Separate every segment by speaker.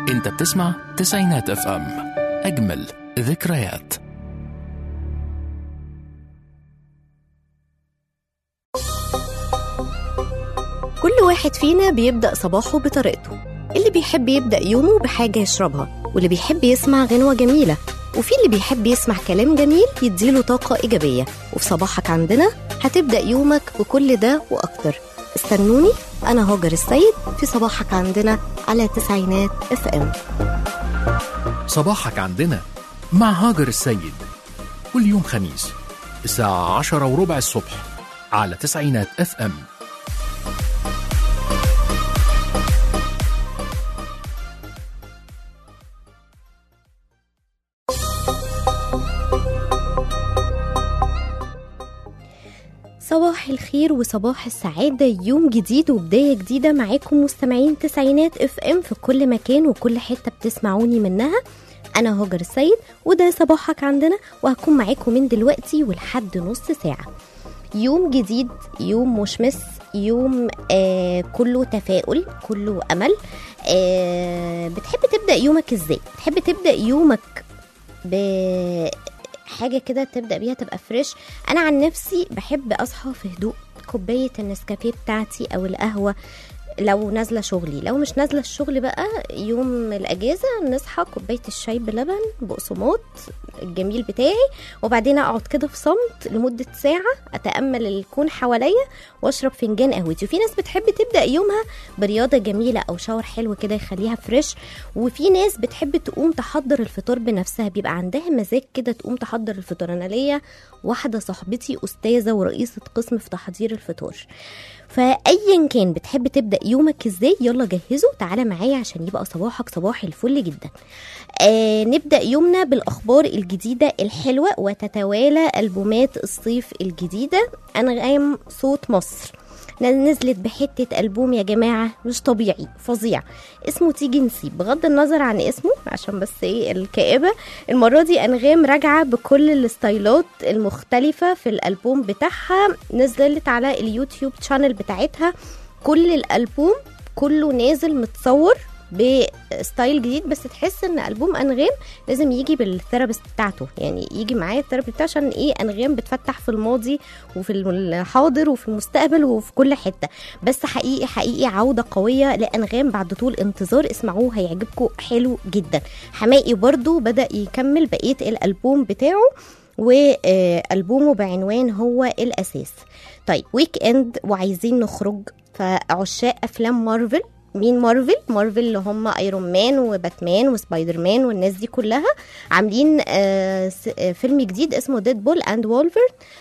Speaker 1: انت بتسمع تسعينات اف ام اجمل ذكريات
Speaker 2: كل واحد فينا بيبدأ صباحه بطريقته اللي بيحب يبدأ يومه بحاجة يشربها واللي بيحب يسمع غنوة جميلة وفي اللي بيحب يسمع كلام جميل يديله طاقة إيجابية وفي صباحك عندنا هتبدأ يومك بكل ده وأكتر استنوني أنا هاجر السيد في صباحك عندنا على تسعينات اف ام
Speaker 1: صباحك عندنا مع هاجر السيد كل يوم خميس الساعة عشرة وربع الصبح على تسعينات اف ام
Speaker 2: صباح الخير وصباح السعادة يوم جديد وبداية جديدة معاكم مستمعين تسعينات اف ام في كل مكان وكل حتة بتسمعوني منها أنا هاجر السيد وده صباحك عندنا وهكون معاكم من دلوقتي ولحد نص ساعة يوم جديد يوم مشمس يوم آه كله تفاؤل كله أمل آه بتحب تبدأ يومك ازاي؟ بتحب تبدأ يومك بحاجة كده تبدأ بيها تبقى فريش أنا عن نفسي بحب أصحى في هدوء كوباية النسكافيه بتاعتي أو القهوة لو نازله شغلي لو مش نازله الشغل بقى يوم الاجازه نصحى كوبايه الشاي بلبن بقسماط الجميل بتاعي وبعدين اقعد كده في صمت لمده ساعه اتامل الكون حواليا واشرب فنجان قهوتي وفي ناس بتحب تبدا يومها برياضه جميله او شاور حلو كده يخليها فريش وفي ناس بتحب تقوم تحضر الفطار بنفسها بيبقى عندها مزاج كده تقوم تحضر الفطار انا ليا واحده صاحبتي استاذه ورئيسه قسم في تحضير الفطار فايا كان بتحب تبدا يومك ازاي يلا جهزه تعالى معايا عشان يبقى صباحك صباح الفل جدا آه نبدا يومنا بالاخبار الجديده الحلوه وتتوالى البومات الصيف الجديده انغام صوت مصر نزلت بحتة ألبوم يا جماعة مش طبيعي فظيع اسمه تيجي نسيب بغض النظر عن اسمه عشان بس ايه الكآبة المرة دي أنغام راجعة بكل الستايلات المختلفة في الألبوم بتاعها نزلت على اليوتيوب شانل بتاعتها كل الألبوم كله نازل متصور بستايل جديد بس تحس ان البوم انغام لازم يجي بالثيرابيست بتاعته يعني يجي معاه الثيرابي بتاعه عشان ايه انغام بتفتح في الماضي وفي الحاضر وفي المستقبل وفي كل حته بس حقيقي حقيقي عوده قويه لانغام بعد طول انتظار اسمعوه هيعجبكم حلو جدا حمائي برضو بدا يكمل بقيه الالبوم بتاعه والبومه بعنوان هو الاساس طيب ويك اند وعايزين نخرج فعشاق افلام مارفل مين مارفل مارفل اللي هم ايرون مان وباتمان وسبايدر مان والناس دي كلها عاملين آه فيلم جديد اسمه ديد بول اند وولفر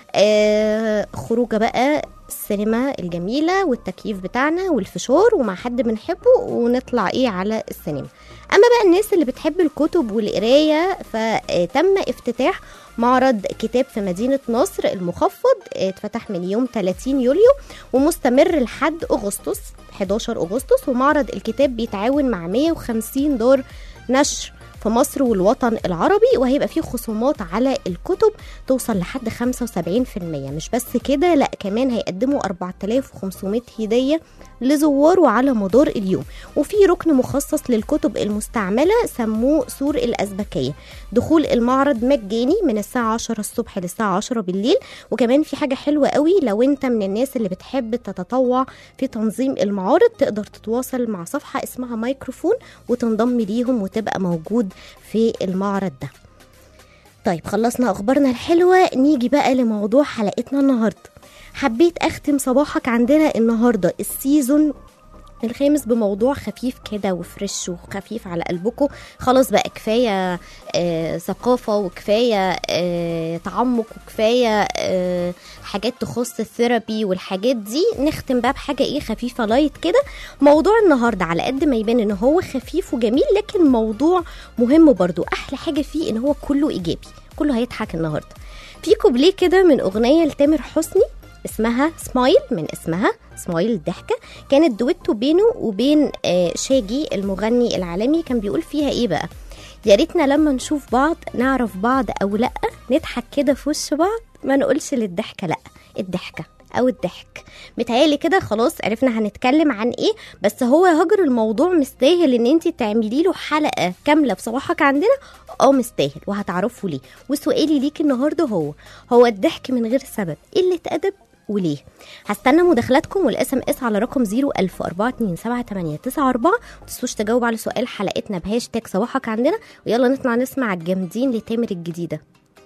Speaker 2: آه خروجه بقى السينما الجميلة والتكييف بتاعنا والفشار ومع حد بنحبه ونطلع ايه على السينما اما بقى الناس اللي بتحب الكتب والقراية فتم افتتاح معرض كتاب في مدينة نصر المخفض اتفتح من يوم 30 يوليو ومستمر لحد أغسطس 11 أغسطس ومعرض الكتاب بيتعاون مع 150 دار نشر في مصر والوطن العربي وهيبقى فيه خصومات على الكتب توصل لحد 75% مش بس كده لا كمان هيقدموا 4500 هدية لزواره على مدار اليوم وفي ركن مخصص للكتب المستعملة سموه سور الأزبكية دخول المعرض مجاني من الساعة 10 الصبح للساعة 10 بالليل وكمان في حاجة حلوة قوي لو انت من الناس اللي بتحب تتطوع في تنظيم المعارض تقدر تتواصل مع صفحة اسمها مايكروفون وتنضم ليهم وتبقى موجود في المعرض ده طيب خلصنا اخبارنا الحلوه نيجي بقى لموضوع حلقتنا النهارده حبيت اختم صباحك عندنا النهارده السيزون الخامس بموضوع خفيف كده وفريش وخفيف على قلبكم خلاص بقى كفايه آه ثقافه وكفايه آه تعمق وكفايه آه حاجات تخص الثيرابي والحاجات دي نختم بقى بحاجه ايه خفيفه لايت كده موضوع النهارده على قد ما يبان ان هو خفيف وجميل لكن موضوع مهم برضو احلى حاجه فيه ان هو كله ايجابي كله هيضحك النهارده في كوبليه كده من اغنيه لتامر حسني اسمها سمايل من اسمها سمايل الضحكة كانت دويتو بينه وبين آه شاجي المغني العالمي كان بيقول فيها ايه بقى يا ريتنا لما نشوف بعض نعرف بعض او لا نضحك كده في وش بعض ما نقولش للضحكة لا الضحكة او الضحك متهيألي كده خلاص عرفنا هنتكلم عن ايه بس هو يا هاجر الموضوع مستاهل ان انت تعملي له حلقه كامله في صباحك عندنا اه مستاهل وهتعرفوا ليه وسؤالي ليك النهارده هو هو الضحك من غير سبب قله ادب وليه هستنى مداخلاتكم والاس ام اس على رقم 010427894 متنسوش تجاوب على سؤال حلقتنا بهاشتاج صباحك عندنا ويلا نطلع نسمع الجامدين لتامر الجديده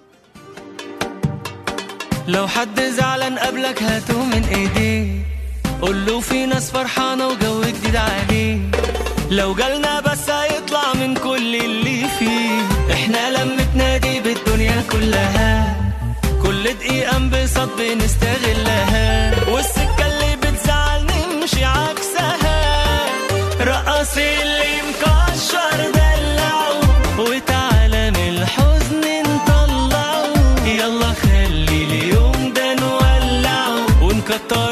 Speaker 3: لو حد زعلان قبلك هاته من ايديه قول له في ناس فرحانه وجو جديد عليه لو جالنا بس هيطلع من كل اللي فيه احنا لمتنا دي بالدنيا كلها كل دقيقة انبساط بنستغلها والسكة اللي بتزعل نمشي عكسها رقص اللي مكشر دلعه وتعالى من الحزن نطلعه يلا خلي اليوم ده نولعه ونكتر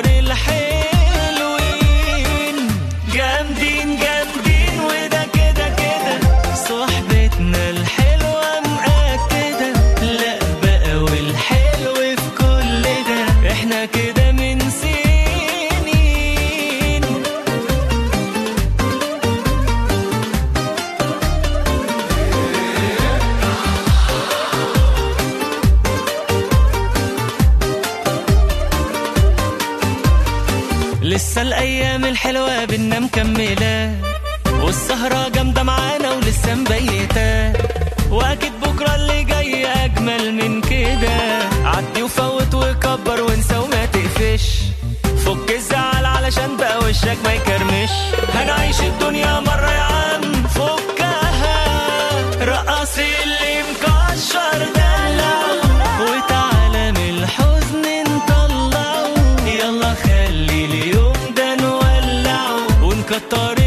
Speaker 3: الحلوين جامدين جامدين وده كده كده صحبتنا الحلوة مأكدة لا بقى والحلو في كل ده احنا كده من سنين لسه الايام الحلوه بينا مكمله والسهره جامده معانا ولسه مبيته واكيد بكره اللي جاي اجمل من كده عدي وفوت وكبر وانسى وما تقفش فك الزعل علشان بقى وشك ما يكرمش هنعيش الدنيا مره يا عم فكها رقص اللي مكشر دلعه وتعالى من الحزن نطلعه يلا خلي اليوم ده نولعه ونكتر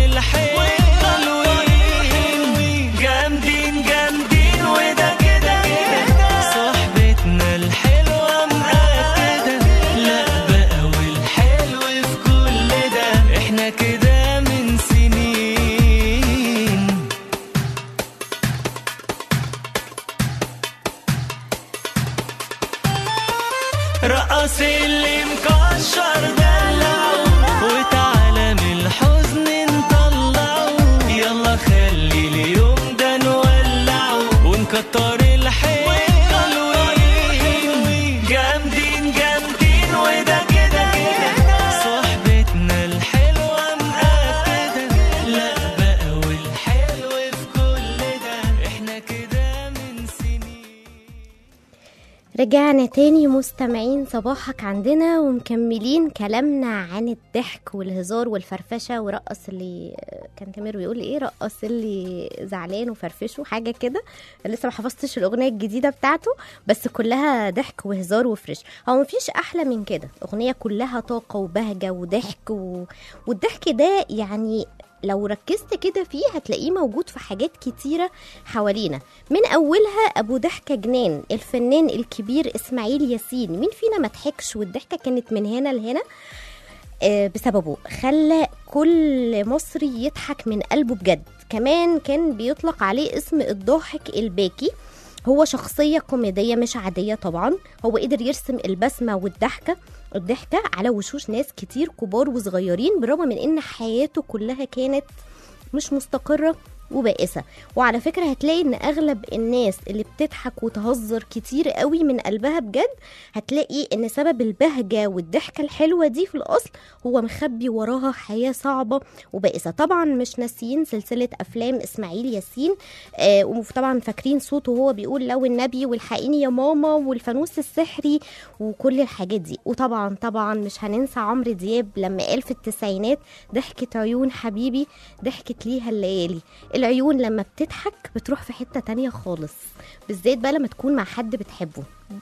Speaker 3: الحلوين جامدين جامدين وده كده كده صحبتنا الحلوة مأكدة لا بقى والحلو في كل ده احنا كده من سنين رقص اللي مكشر دلعه وتعالى من الحزن نطلعه يلا خلي اليوم ده نولعه ونكتر الحلوين جامدين جامدين وده كده كده صحبتنا الحلوة مأكدة لا بقى والحلو في كل ده احنا كده من سنين
Speaker 2: رجعنا تاني مستمعين صباحك عندنا ومكملين كلامنا عن الضحك والهزار والفرفشه ورقص اللي كان تامر بيقول ايه رقص اللي زعلان وفرفشه حاجه كده لسه ما حفظتش الاغنيه الجديده بتاعته بس كلها ضحك وهزار وفرش هو مفيش احلى من كده اغنيه كلها طاقه وبهجه وضحك و... والضحك ده يعني لو ركزت كده فيه هتلاقيه موجود في حاجات كتيرة حوالينا من أولها أبو ضحكة جنان الفنان الكبير إسماعيل ياسين مين فينا ما ضحكش والضحكة كانت من هنا لهنا آه، بسببه خلى كل مصري يضحك من قلبه بجد كمان كان بيطلق عليه اسم الضاحك الباكي هو شخصية كوميدية مش عادية طبعا هو قدر يرسم البسمة والضحكة الضحكة على وشوش ناس كتير كبار وصغيرين بالرغم من ان حياته كلها كانت مش مستقرة وبائسة وعلى فكرة هتلاقي ان اغلب الناس اللي بتضحك وتهزر كتير قوي من قلبها بجد هتلاقي ان سبب البهجة والضحكة الحلوة دي في الاصل هو مخبي وراها حياة صعبة وبائسة طبعا مش ناسيين سلسلة افلام اسماعيل ياسين آه وطبعا فاكرين صوته وهو بيقول لو النبي والحقيني يا ماما والفانوس السحري وكل الحاجات دي وطبعا طبعا مش هننسى عمرو دياب لما قال في التسعينات ضحكة عيون حبيبي ضحكت ليها الليالي العيون لما بتضحك بتروح في حتة تانية خالص بالذات بقى لما تكون مع حد بتحبه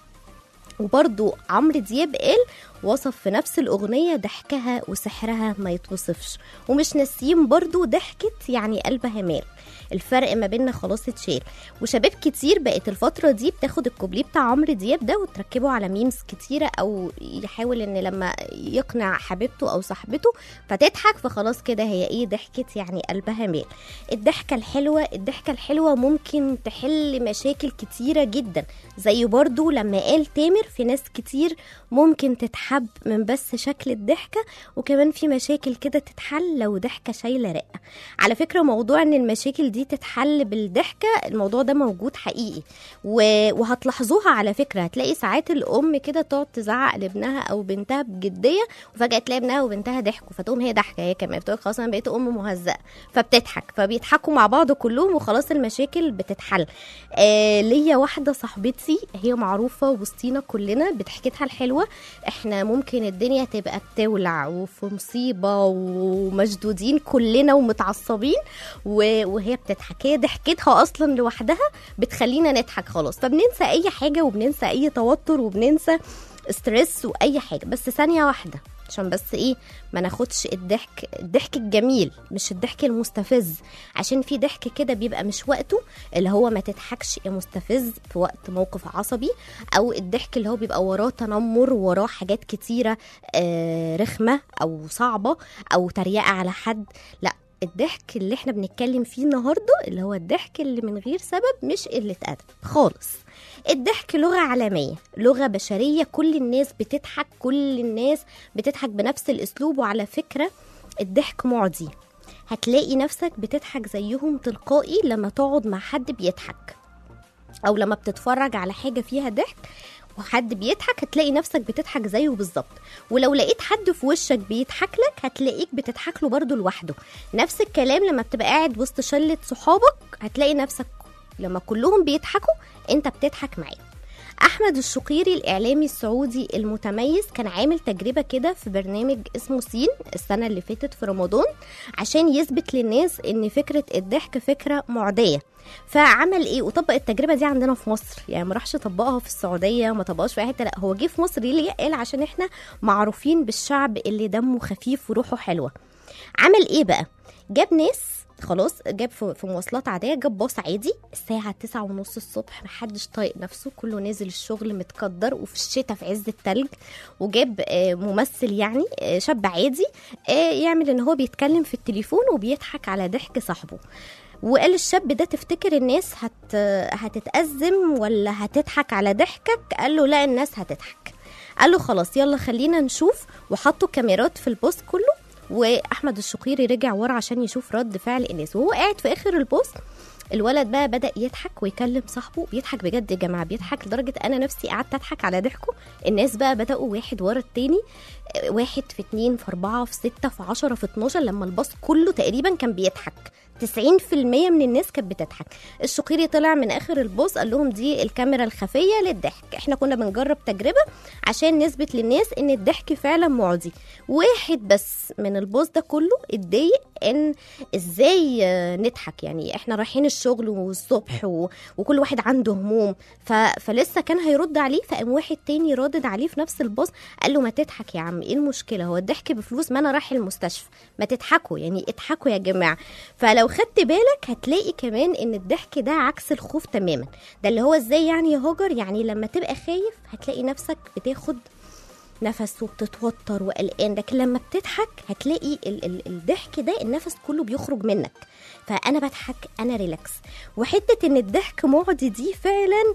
Speaker 2: وبرضو عمرو دياب قال وصف في نفس الأغنية ضحكها وسحرها ما يتوصفش ومش ناسيين برضو ضحكت يعني قلبها مال الفرق ما بيننا خلاص اتشال وشباب كتير بقت الفترة دي بتاخد الكوبليه بتاع عمرو دياب ده وتركبه على ميمز كتيرة أو يحاول إن لما يقنع حبيبته أو صاحبته فتضحك فخلاص كده هي إيه ضحكت يعني قلبها مال الضحكة الحلوة الضحكة الحلوة ممكن تحل مشاكل كتيرة جدا زي برضو لما قال تامر في ناس كتير ممكن تتحب تتحب من بس شكل الضحكة وكمان في مشاكل كده تتحل لو ضحكة شايلة رقة على فكرة موضوع ان المشاكل دي تتحل بالضحكة الموضوع ده موجود حقيقي و- وهتلاحظوها على فكرة هتلاقي ساعات الأم كده تقعد تزعق لابنها أو بنتها بجدية وفجأة تلاقي ابنها وبنتها ضحكوا فتقوم هي ضحكة هي كمان بتقول خلاص أنا بقيت أم مهزأة فبتضحك فبيضحكوا مع بعض كلهم وخلاص المشاكل بتتحل آه ليا واحدة صاحبتي هي معروفة وسطينا كلنا بضحكتها الحلوة احنا ممكن الدنيا تبقى بتولع وفي مصيبة ومشدودين كلنا ومتعصبين و- وهي بتضحك هي ضحكتها اصلا لوحدها بتخلينا نضحك خلاص فبننسى اي حاجة وبننسى اي توتر وبننسى ستريس واي حاجة بس ثانية واحدة عشان بس ايه ما ناخدش الضحك الضحك الجميل مش الضحك المستفز عشان في ضحك كده بيبقى مش وقته اللي هو ما تضحكش يا مستفز في وقت موقف عصبي او الضحك اللي هو بيبقى وراه تنمر وراه حاجات كتيره آه رخمه او صعبه او تريقه على حد لا الضحك اللي احنا بنتكلم فيه النهارده اللي هو الضحك اللي من غير سبب مش قله ادب خالص الضحك لغه عالميه لغه بشريه كل الناس بتضحك كل الناس بتضحك بنفس الاسلوب وعلى فكره الضحك معدي هتلاقي نفسك بتضحك زيهم تلقائي لما تقعد مع حد بيضحك او لما بتتفرج على حاجه فيها ضحك وحد بيضحك هتلاقي نفسك بتضحك زيه بالظبط ولو لقيت حد في وشك بيضحك لك هتلاقيك بتضحك له برضه لوحده نفس الكلام لما بتبقى قاعد وسط شله صحابك هتلاقي نفسك لما كلهم بيضحكوا انت بتضحك معاهم احمد الشقيري الاعلامي السعودي المتميز كان عامل تجربه كده في برنامج اسمه سين السنه اللي فاتت في رمضان عشان يثبت للناس ان فكره الضحك فكره معديه فعمل ايه وطبق التجربه دي عندنا في مصر يعني ما راحش طبقها في السعوديه ما طبقهاش في أي حته لا هو جه في مصر ليه قال عشان احنا معروفين بالشعب اللي دمه خفيف وروحه حلوه عمل ايه بقى جاب ناس خلاص جاب في في مواصلات عاديه جاب باص عادي الساعه تسعة ونص الصبح محدش طايق نفسه كله نازل الشغل متقدر وفي الشتاء في عز التلج وجاب آه، ممثل يعني آه، شاب عادي آه، يعمل ان هو بيتكلم في التليفون وبيضحك على ضحك صاحبه وقال الشاب ده تفتكر الناس هت هتتأزم ولا هتضحك على ضحكك قال له لا الناس هتضحك قال له خلاص يلا خلينا نشوف وحطوا كاميرات في البوست كله واحمد الشقيري رجع ورا عشان يشوف رد فعل الناس وهو قاعد في اخر البوست الولد بقى بدا يضحك ويكلم صاحبه بيضحك بجد يا جماعه بيضحك لدرجه انا نفسي قعدت اضحك على ضحكه الناس بقى بداوا واحد ورا التاني آه، واحد في اتنين في اربعه في سته في عشره في اتناشر لما الباص كله تقريبا كان بيضحك 90% من الناس كانت بتضحك الشقيري طلع من اخر البوس قال لهم دي الكاميرا الخفيه للضحك احنا كنا بنجرب تجربه عشان نثبت للناس ان الضحك فعلا معدي واحد بس من البوس ده كله اتضايق ان ازاي آه، نضحك يعني احنا رايحين الشغل والصبح و... وكل واحد عنده هموم ف... فلسه كان هيرد عليه فقام واحد تاني رادد عليه في نفس الباص قال له ما تضحك يا عم ايه المشكله هو الضحك بفلوس ما انا رايح المستشفى ما تضحكوا يعني اضحكوا يا جماعه فلو خدت بالك هتلاقي كمان ان الضحك ده عكس الخوف تماما ده اللي هو ازاي يعني يا هاجر يعني لما تبقى خايف هتلاقي نفسك بتاخد نفس وبتتوتر وقلقان لكن لما بتضحك هتلاقي ال- ال- الضحك ده النفس كله بيخرج منك فانا بضحك انا ريلاكس وحته ان الضحك معدي دي فعلا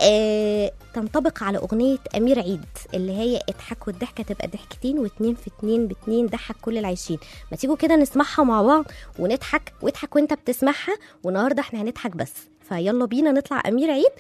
Speaker 2: آه تنطبق على اغنيه امير عيد اللي هي اضحك والضحكه تبقى ضحكتين واتنين في اتنين باتنين ضحك كل العايشين ما تيجوا كده نسمعها مع بعض ونضحك واضحك وانت بتسمعها والنهارده احنا هنضحك بس فيلا بينا نطلع امير عيد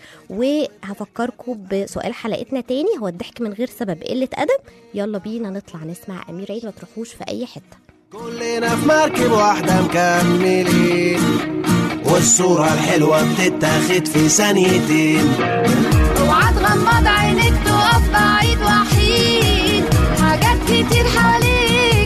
Speaker 2: وهفكركم بسؤال حلقتنا تاني هو الضحك من غير سبب قله ادب يلا بينا نطلع نسمع امير عيد ما تروحوش في اي حته
Speaker 4: كلنا في مركب واحدة مكملين والصورة الحلوة بتتاخد في ثانيتين
Speaker 5: اوعى تغمض عينيك تقف بعيد وحيد حاجات كتير حواليك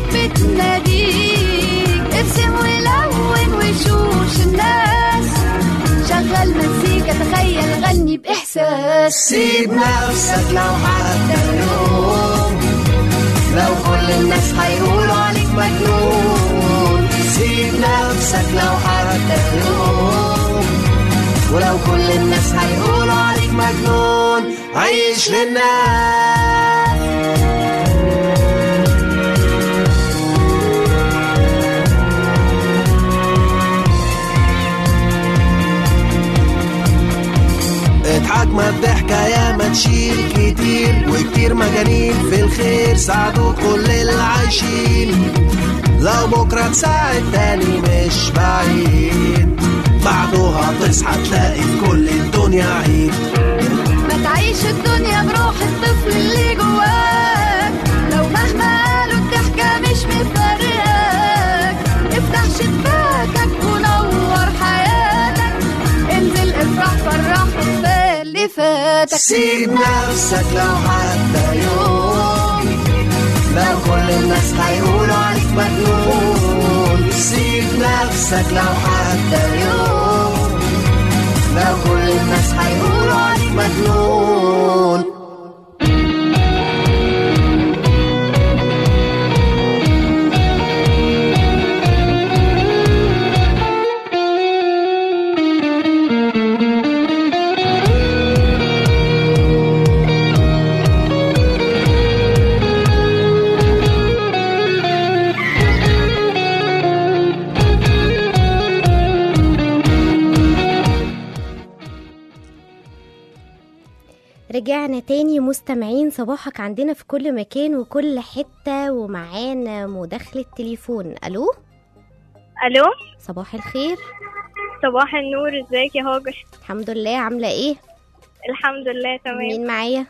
Speaker 5: بتناديك ارسم ولون وشوش الناس شغل مزيكا تخيل غني باحساس
Speaker 4: سيب نفسك لو حتى يوم لو كل الناس هيقولوا عليك مجنون سيب نفسك لو حتى يوم ولو كل الناس هيقولوا عليك مجنون عيش للناس اضحك ما الضحكة يا ما واحدة تشيل كتير وكتير مجانين في الخير ساعدوا كل العايشين لو بكرة تساعد تاني مش بعيد بعدها تصحى تلاقي في كل الدنيا عيد
Speaker 5: ما تعيش الدنيا بروح الطفل اللي جواك لو مهما قالوا الضحكة مش مفرقاك افتح شباكك ونور حياتك انزل افرح فرح وكفاية اللي فاتك
Speaker 4: سيب نفسك لو حتى يوم لو كل الناس هيقولوا عليك مجنون سيب نفسك لو حتى يوم لو كل الناس هيقولوا عليك مجنون
Speaker 2: رجعنا تاني مستمعين صباحك عندنا في كل مكان وكل حتة ومعانا مداخلة تليفون ألو
Speaker 6: الو
Speaker 2: صباح الخير
Speaker 6: صباح النور ازيك يا هاجر
Speaker 2: الحمد لله عاملة ايه
Speaker 6: الحمد لله تمام
Speaker 2: مين معايا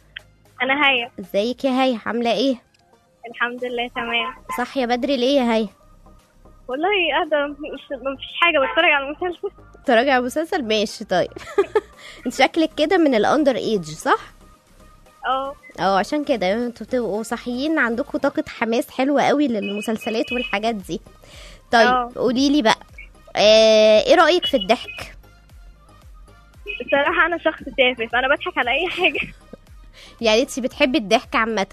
Speaker 6: انا هيا
Speaker 2: ازيك يا هيا عاملة ايه
Speaker 6: الحمد لله تمام
Speaker 2: صح يا بدري ليه يا هيا
Speaker 6: والله قاعدة مش مفيش حاجة بتفرج على المسلسل
Speaker 2: تراجع مسلسل ماشي طيب انت شكلك كده من الاندر ايج صح
Speaker 6: اه
Speaker 2: اه عشان كده انتوا بتبقوا صحيين عندكم طاقة حماس حلوة قوي للمسلسلات والحاجات دي طيب
Speaker 6: اه.
Speaker 2: قولي لي بقى آه ايه رأيك في الضحك
Speaker 6: بصراحة انا شخص تافه فانا بضحك على اي حاجة
Speaker 2: يعني انت بتحبي الضحك عامة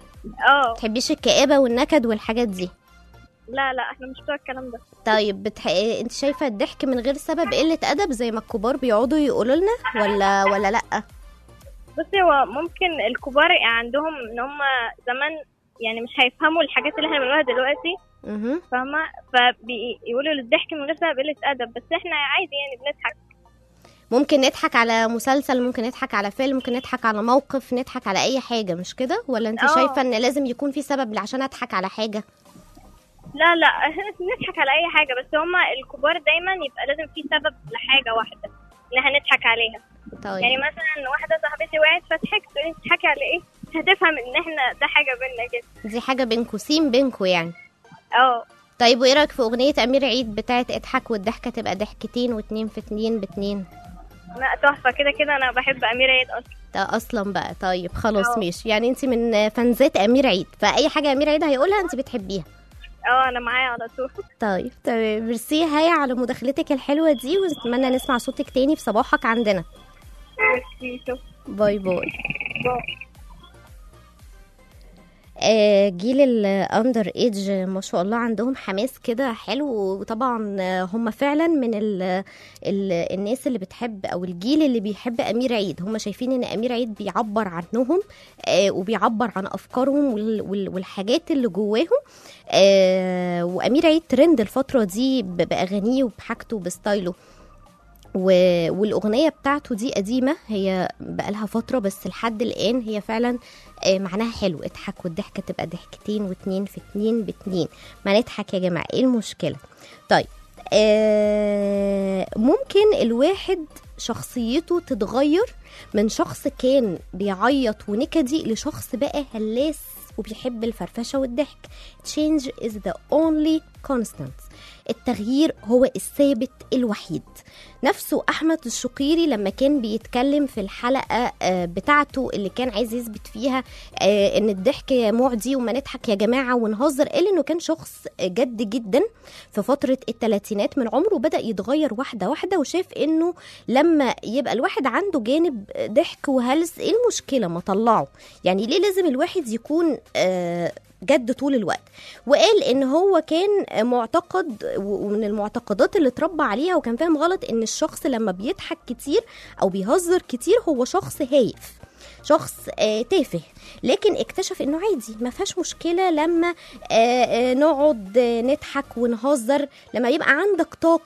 Speaker 6: اه
Speaker 2: بتحبيش الكآبة والنكد والحاجات دي
Speaker 6: لا لا احنا مش بتوع الكلام ده
Speaker 2: طيب بتح... انت شايفة الضحك من غير سبب قلة أدب زي ما الكبار بيقعدوا يقولوا لنا ولا ولا لأ
Speaker 6: بصي هو ممكن الكبار عندهم ان هم زمان يعني مش هيفهموا الحاجات اللي احنا بنقولها دلوقتي
Speaker 2: مهم.
Speaker 6: فاهمة فبيقولوا للضحك من غير سبب قلة أدب بس احنا عادي يعني بنضحك
Speaker 2: ممكن نضحك على مسلسل ممكن نضحك على فيلم ممكن نضحك على موقف نضحك على اي حاجه مش كده ولا انت
Speaker 6: اه.
Speaker 2: شايفه ان لازم يكون في سبب عشان اضحك على حاجه
Speaker 6: لا لا نضحك على اي حاجه بس هما الكبار دايما يبقى لازم في سبب لحاجه واحده ان هنضحك عليها
Speaker 2: طيب
Speaker 6: يعني مثلا واحده صاحبتي وقعت فضحكت تقولي بتضحكي على ايه هتفهم ان احنا ده حاجه بينا كده
Speaker 2: دي حاجه بينكوا سيم بينكوا يعني
Speaker 6: اه
Speaker 2: طيب وايه رايك في اغنيه امير عيد بتاعت اضحك والضحكه تبقى ضحكتين واتنين في اتنين باتنين
Speaker 6: لا تحفه كده كده انا بحب امير عيد اصلا
Speaker 2: ده اصلا بقى طيب خلاص
Speaker 6: اه.
Speaker 2: ماشي يعني انت من فانزات امير عيد فاي حاجه امير عيد هيقولها انت بتحبيها
Speaker 6: اه انا معايا على طول
Speaker 2: طيب تمام ميرسي هيا على مداخلتك الحلوه دي ونتمنى نسمع صوتك تاني في صباحك عندنا
Speaker 6: ميرسي، شكرا.
Speaker 2: باي باي
Speaker 6: باي.
Speaker 2: آه، جيل الاندر ايج ما شاء الله عندهم حماس كده حلو وطبعا آه، هم فعلا من ال ال الناس اللي بتحب او الجيل اللي بيحب امير عيد هم شايفين ان امير عيد بيعبر عنهم آه، وبيعبر عن افكارهم وال- وال- والحاجات اللي جواهم آه، وامير عيد ترند الفتره دي ب- باغانيه وبحاجته وبستايله و- والاغنيه بتاعته دي قديمه هي بقالها فتره بس لحد الان هي فعلا آه، معناها حلو اضحك والضحكه تبقى ضحكتين واتنين في اتنين باتنين ما نضحك يا جماعه ايه المشكله طيب آه ممكن الواحد شخصيته تتغير من شخص كان بيعيط ونكدي لشخص بقى هلاس وبيحب الفرفشه والضحك change is the only constant التغيير هو الثابت الوحيد نفسه احمد الشقيري لما كان بيتكلم في الحلقه آه، بتاعته اللي كان عايز يثبت فيها آه، ان الضحك معدي وما نضحك يا جماعه ونهزر قال انه كان شخص جد جدا في فتره الثلاثينات من عمره وبدا يتغير واحده واحده وشاف انه لما يبقى الواحد عنده جانب ضحك وهلس ايه المشكله ما طلعه يعني ليه لازم الواحد يكون آه، جد طول الوقت وقال ان هو كان معتقد ومن المعتقدات اللي اتربى عليها وكان فاهم غلط ان الشخص لما بيضحك كتير او بيهزر كتير هو شخص هايف شخص آه تافه لكن اكتشف انه عادي ما فيهاش مشكله لما آه آه نقعد آه نضحك ونهزر لما يبقى عندك طاقه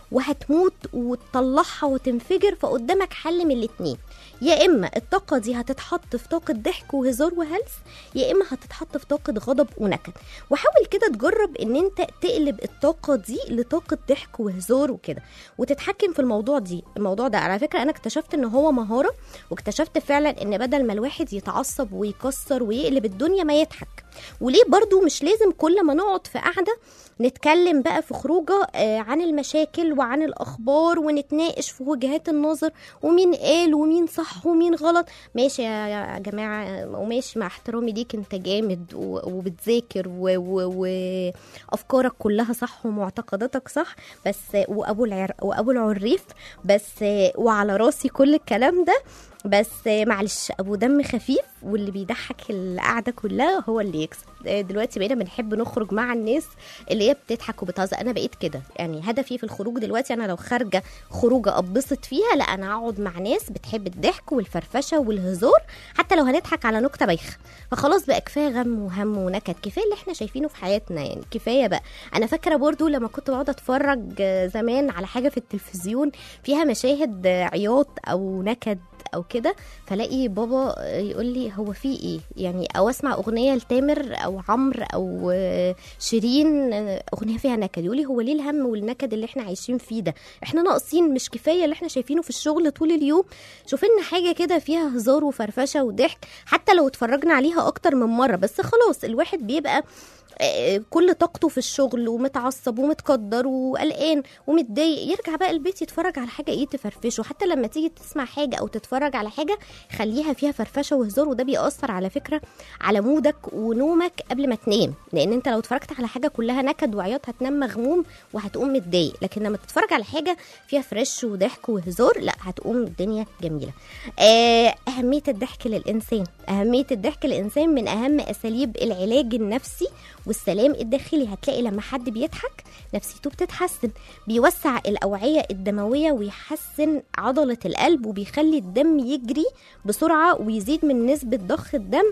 Speaker 2: وهتموت وتطلعها وتنفجر فقدامك حل من الاتنين يا اما الطاقه دي هتتحط في طاقه ضحك وهزار وهلس يا اما هتتحط في طاقه غضب ونكد وحاول كده تجرب ان انت تقلب الطاقه دي لطاقه ضحك وهزار وكده وتتحكم في الموضوع دي الموضوع ده على فكره انا اكتشفت ان هو مهاره واكتشفت فعلا ان بدل ما الواحد يتعصب ويكسر ويقلب الدنيا ما يضحك وليه برضو مش لازم كل ما نقعد في قعده نتكلم بقى في خروجه آه، عن المشاكل وعن الاخبار ونتناقش في وجهات النظر ومين قال ومين صح ومين غلط ماشي يا يا جماعه وماشي مع احترامي ليك انت جامد و- وبتذاكر و- و- وافكارك كلها صح ومعتقداتك صح بس وابو العر وابو العريف بس وعلى راسي كل الكلام ده بس معلش ابو دم خفيف واللي بيضحك القعده كلها هو اللي يكسب دلوقتي بقينا بنحب نخرج مع الناس اللي هي بتضحك وبتهزر انا بقيت كده يعني هدفي في الخروج دلوقتي انا لو خارجه خروجه اتبسط فيها لا انا اقعد مع ناس بتحب الضحك والفرفشه والهزار حتى لو هنضحك على نكته بايخه فخلاص بقى كفايه غم وهم ونكد كفايه اللي احنا شايفينه في حياتنا يعني كفايه بقى انا فاكره برضو لما كنت بقعد اتفرج آه، زمان على حاجه في التلفزيون فيها مشاهد آه، عياط او نكد او كده فلاقي بابا يقول لي هو في ايه يعني او اسمع اغنيه لتامر او عمرو او آه، شيرين آه، اغنيه فيها نكد يقول لي هو ليه الهم والنكد اللي احنا عايشين فيه ده احنا ناقصين مش كفايه اللي احنا شايفينه في الشغل طول اليوم شوف لنا حاجه كده فيها هزار وفرفشه وضحك حتى لو اتفرجنا عليها اكتر من مره بس خلاص الواحد بيبقى آه، كل طاقته في الشغل ومتعصب ومتقدر وقلقان ومتضايق يرجع بقى البيت يتفرج على حاجه ايه تفرفشه حتى لما تيجي تسمع حاجه او تتفرج على حاجه خليها فيها فرفشه وهزار وده بيأثر على فكره على مودك ونومك قبل ما تنام لان انت لو اتفرجت على حاجه كلها نكد وعياط هتنام مغموم وهتقوم متضايق لكن لما تتفرج على حاجه فيها فريش وضحك وهزار لا هتقوم الدنيا جميله آه، اهميه الضحك للانسان اهميه الضحك للانسان من اهم اساليب العلاج النفسي والسلام الداخلي هتلاقي لما حد بيضحك نفسيته بتتحسن بيوسع الاوعيه الدمويه ويحسن عضله القلب وبيخلي الدم يجري بسرعه ويزيد من نسبه ضخ الدم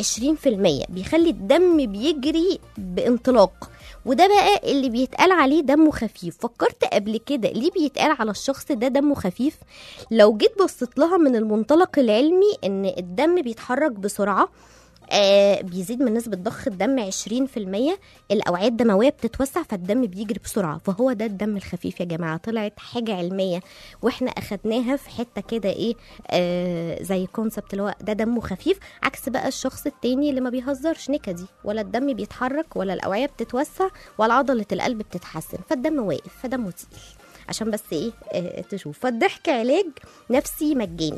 Speaker 2: 20% بيخلي الدم بيجري بانطلاق وده بقى اللي بيتقال عليه دمه خفيف فكرت قبل كده ليه بيتقال على الشخص ده دمه خفيف لو جيت بصيت لها من المنطلق العلمي ان الدم بيتحرك بسرعه آه بيزيد من نسبة ضخ الدم 20% الأوعية الدموية بتتوسع فالدم بيجري بسرعة فهو ده الدم الخفيف يا جماعة طلعت حاجة علمية واحنا أخدناها في حتة كده إيه آه زي كونسبت اللي هو ده دمه خفيف عكس بقى الشخص التاني اللي ما بيهزرش نكدي ولا الدم بيتحرك ولا الأوعية بتتوسع ولا عضلة القلب بتتحسن فالدم واقف فدمه تقيل عشان بس ايه آه تشوف فالضحك علاج نفسي مجاني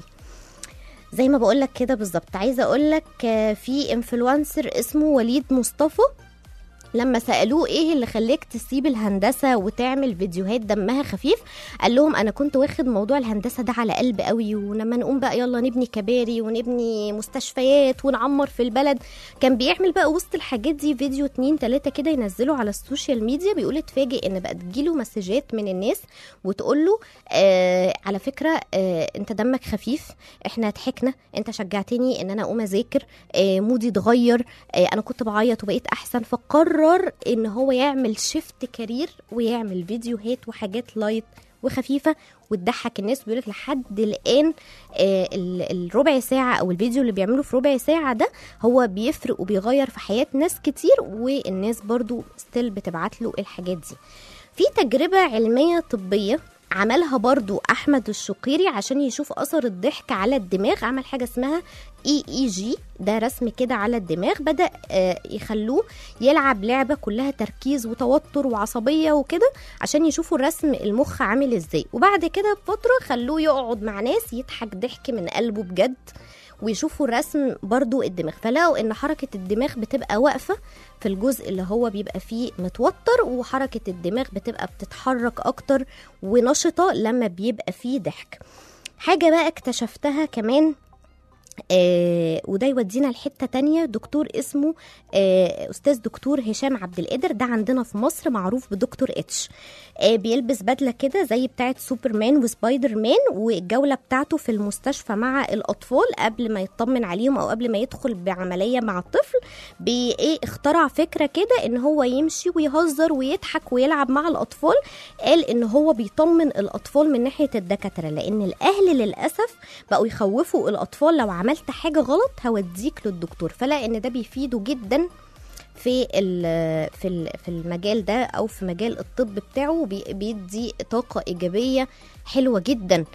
Speaker 2: زي ما بقولك كده بالظبط عايزه اقولك آه، في انفلونسر اسمه وليد مصطفى لما سالوه ايه اللي خلاك تسيب الهندسه وتعمل فيديوهات دمها خفيف قال لهم انا كنت واخد موضوع الهندسه ده على قلب قوي ولما نقوم بقى يلا نبني كباري ونبني مستشفيات ونعمر في البلد كان بيعمل بقى وسط الحاجات دي فيديو اتنين تلاته كده ينزله على السوشيال ميديا بيقول اتفاجئ ان بقى تجيله مسجات من الناس وتقول له آه على فكره آه انت دمك خفيف احنا ضحكنا انت شجعتني ان انا اقوم اذاكر آه مودي اتغير آه انا كنت بعيط وبقيت احسن فقرر ان هو يعمل شيفت كارير ويعمل فيديوهات وحاجات لايت وخفيفه وتضحك الناس بيقول لك لحد الان آه ال- الربع ساعه او الفيديو اللي بيعمله في ربع ساعه ده هو بيفرق وبيغير في حياه ناس كتير والناس برضو ستيل بتبعت له الحاجات دي في تجربه علميه طبيه عملها برضو احمد الشقيري عشان يشوف اثر الضحك على الدماغ عمل حاجه اسمها اي اي جي ده رسم كده على الدماغ بدا آه، يخلوه يلعب لعبه كلها تركيز وتوتر وعصبيه وكده عشان يشوفوا رسم المخ عامل ازاي وبعد كده بفتره خلوه يقعد مع ناس يضحك ضحك من قلبه بجد ويشوفوا رسم برضو الدماغ فلقوا ان حركة الدماغ بتبقى واقفة في الجزء اللي هو بيبقى فيه متوتر وحركة الدماغ بتبقى بتتحرك اكتر ونشطة لما بيبقى فيه ضحك حاجة بقى اكتشفتها كمان آه وده يودينا لحتة تانية دكتور اسمه آه أستاذ دكتور هشام عبد القادر ده عندنا في مصر معروف بدكتور اتش آه بيلبس بدلة كده زي بتاعة سوبرمان وسبايدر مان والجولة بتاعته في المستشفى مع الأطفال قبل ما يطمن عليهم أو قبل ما يدخل بعملية مع الطفل بي إيه اخترع فكرة كده إن هو يمشي ويهزر ويضحك ويلعب مع الأطفال قال إن هو بيطمن الأطفال من ناحية الدكاترة لأن الأهل للأسف بقوا يخوفوا الأطفال لو عملت حاجة غلط هوديك للدكتور فلا إن ده بيفيده جدا في ال- في ال- في المجال ده او في مجال الطب بتاعه بي- بيدي طاقه ايجابيه حلوه جدا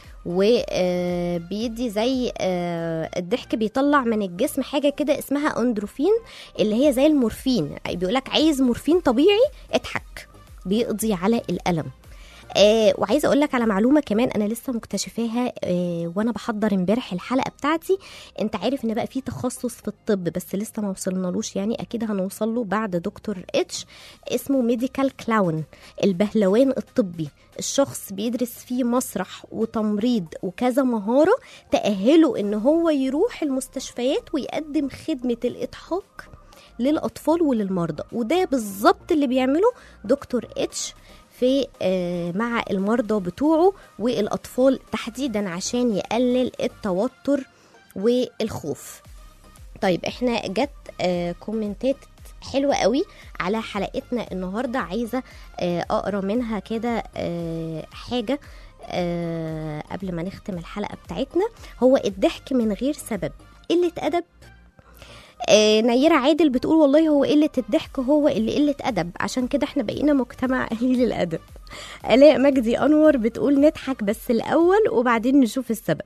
Speaker 2: وبيدي زي آه، الضحك بيطلع من الجسم حاجه كده اسمها اندروفين اللي هي زي المورفين بيقولك عايز مورفين طبيعي اضحك بيقضي على الالم آه وعايزه اقول لك على معلومه كمان انا لسه مكتشفاها آه وانا بحضر امبارح الحلقه بتاعتي انت عارف ان بقى في تخصص في الطب بس لسه ما وصلنالوش يعني اكيد هنوصل له بعد دكتور اتش اسمه ميديكال كلاون البهلوان الطبي الشخص بيدرس فيه مسرح وتمريض وكذا مهاره تاهله ان هو يروح المستشفيات ويقدم خدمه الاضحاك للاطفال وللمرضى وده بالظبط اللي بيعمله دكتور اتش في آه، مع المرضى بتوعه والاطفال تحديدا عشان يقلل التوتر والخوف طيب احنا جت آه، كومنتات حلوة قوي على حلقتنا النهاردة عايزة آه، أقرأ منها كده آه، حاجة آه، قبل ما نختم الحلقة بتاعتنا هو الضحك من غير سبب قلة أدب آه، نيرة عادل بتقول والله هو قلة الضحك هو اللي قلة أدب عشان كده احنا بقينا مجتمع قليل الأدب آلاء مجدي أنور بتقول نضحك بس الأول وبعدين نشوف السبب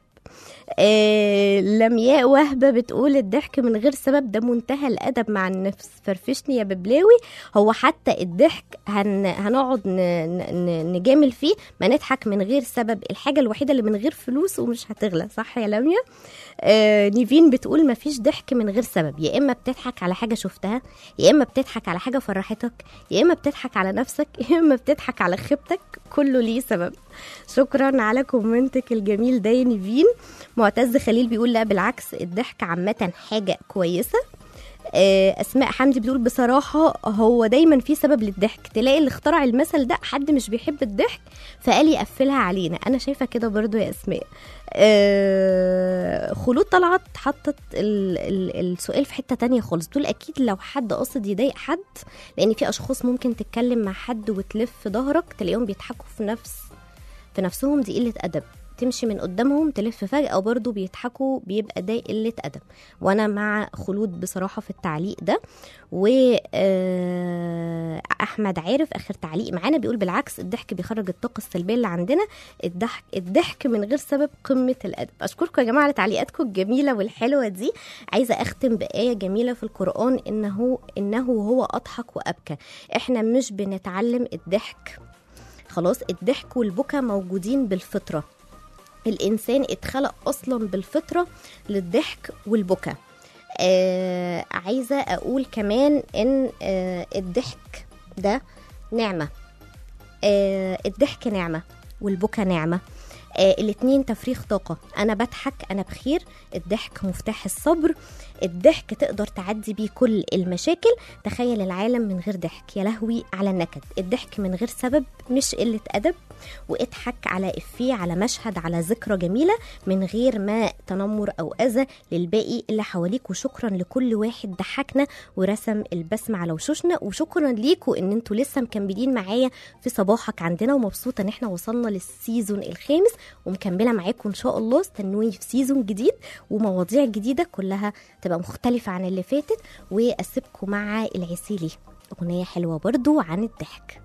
Speaker 2: آه لمياء وهبة بتقول الضحك من غير سبب ده منتهى الأدب مع النفس فرفشني يا ببلاوي هو حتى الضحك هن هنقعد ن... ن... نجامل فيه ما نضحك من غير سبب الحاجة الوحيدة اللي من غير فلوس ومش هتغلى صح يا لميا آه نيفين بتقول ما فيش ضحك من غير سبب يا إما بتضحك على حاجة شفتها يا إما بتضحك على حاجة فرحتك يا إما بتضحك على نفسك يا إما بتضحك على خيبتك كله ليه سبب شكرا على كومنتك الجميل ده يا نيفين معتز خليل بيقول لا بالعكس الضحك عامة حاجة كويسة آه، اسماء حمدي بتقول بصراحه هو دايما في سبب للضحك تلاقي اللي اخترع المثل ده حد مش بيحب الضحك فقال يقفلها علينا انا شايفه كده برضو يا اسماء آه، خلود طلعت حطت ال- ال- السؤال في حته تانية خالص تقول اكيد لو حد قصد يضايق حد لان في اشخاص ممكن تتكلم مع حد وتلف في ظهرك تلاقيهم بيضحكوا في نفس في نفسهم دي قله ادب تمشي من قدامهم تلف فجأة وبرضه بيضحكوا بيبقى ده قلة أدب وأنا مع خلود بصراحة في التعليق ده وأحمد عارف آخر تعليق معانا بيقول بالعكس الضحك بيخرج الطاقة السلبية اللي عندنا الضحك الضحك من غير سبب قمة الأدب أشكركم يا جماعة على تعليقاتكم الجميلة والحلوة دي عايزة أختم بآية جميلة في القرآن إنه إنه هو أضحك وأبكى إحنا مش بنتعلم الضحك خلاص الضحك والبكا موجودين بالفطرة الإنسان اتخلق أصلا بالفطرة للضحك والبكا آه عايزة أقول كمان إن آه الضحك ده نعمة آه الضحك نعمة والبكا نعمة آه الاتنين تفريغ طاقة أنا بضحك أنا بخير الضحك مفتاح الصبر الضحك تقدر تعدي بيه كل المشاكل تخيل العالم من غير ضحك يا لهوي على النكد الضحك من غير سبب مش قلة أدب واضحك على إفيه على مشهد على ذكرى جميلة من غير ما تنمر أو أذى للباقي اللي حواليك وشكرا لكل واحد ضحكنا ورسم البسمة على وشوشنا وشكرا ليكوا إن انتوا لسه مكملين معايا في صباحك عندنا ومبسوطة إن احنا وصلنا للسيزون الخامس ومكملة معاكم إن شاء الله استنوني في سيزون جديد ومواضيع جديدة كلها تبقى مختلفة عن اللي فاتت وأسيبكم مع العسيلي أغنية حلوة برضو عن الضحك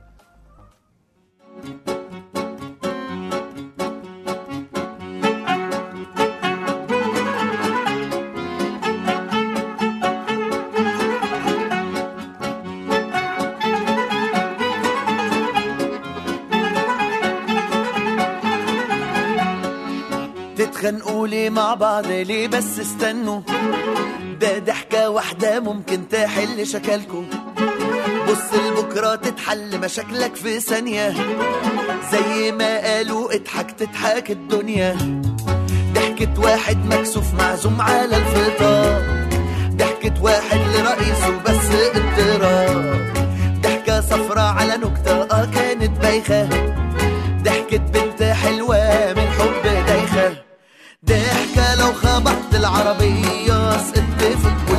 Speaker 3: تتخانقوا ليه مع بعض ليه بس استنوا ده ضحكة واحدة ممكن تحل شكلكوا بص لبكرة تتحل مشاكلك في ثانية زي ما قالوا اضحك تضحك الدنيا ضحك
Speaker 4: ضحكة واحد مكسوف معزوم على الفطار ضحكة واحد لرئيسه بس اضطراب ضحكة صفرة على نكتة اه كانت بايخة ضحكة بنت حلوة من حب دايخة ضحكة لو خبطت العربية سقطت في